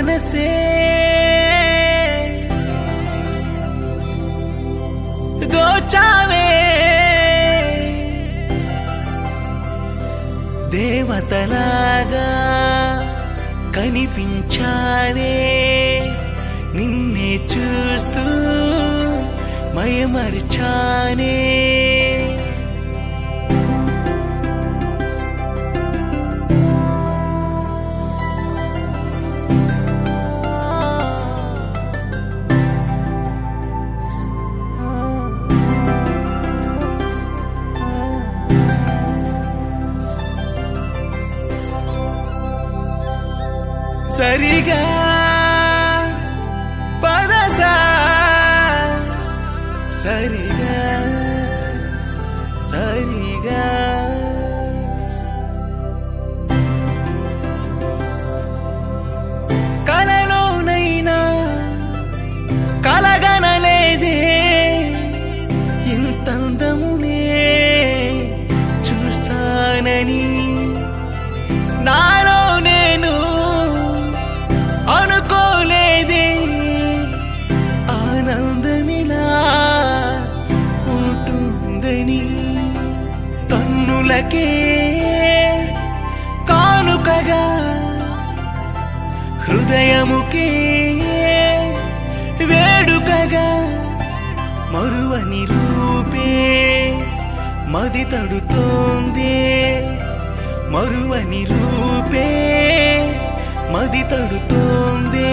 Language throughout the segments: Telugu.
మనసే దోచావే దేవతలాగా కనిపించావే నిన్నే చూస్తూ మయమరిచానే సరిగా పదసా సరిగా సరిగా కలలోనైనా కలగనలేదే ఇంతందమునే చూస్తానని నాలో నేను అనుకోలేదే ఆనందమిలా ఉంటుందని కన్నులకే కానుకగా హృదయముకే వేడుకగా మరువని రూపే మది తడుతోందే మరువని రూపే మది తడుతోందే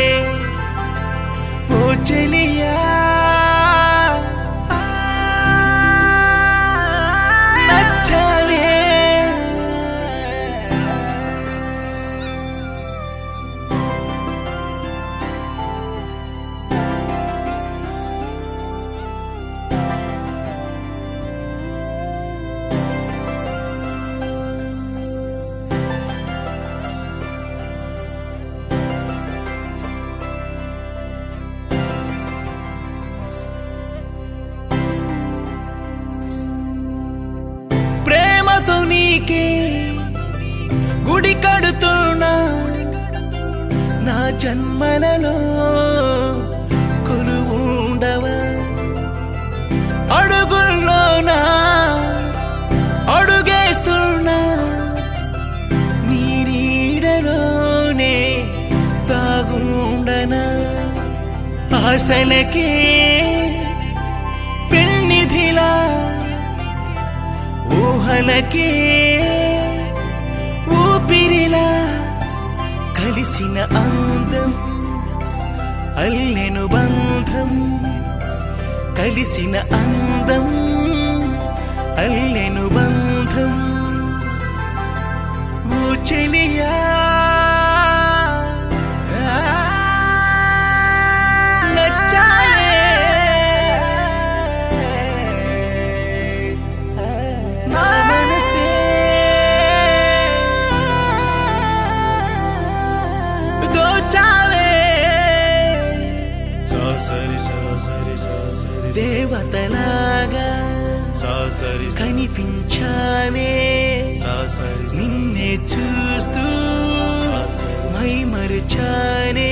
ఓ చెలియా నచ్చవే ప్రేమతో నీకే గుడి కడుతున్నా నా జన్మలలో కొలువుండవా అడుగుల్లోనా అడుగేస్తున్నా నీ నీడలోనే తాగుండనా ఆశలకే పెన్నిధిలా ఊహలకే ఊపిరిలా కలిసిన అందం అల్లెను బంధం కలిసిన అందం అల్లెను బంధం ఓ చెలియా నచ్చాయే నా మనసే దోచావే సా సరి సా సరి సా సరి దేవతలాగా సా సరి కనిపించావే సా సరి నిన్నే చూస్తూ సా సరి మై మరిచానే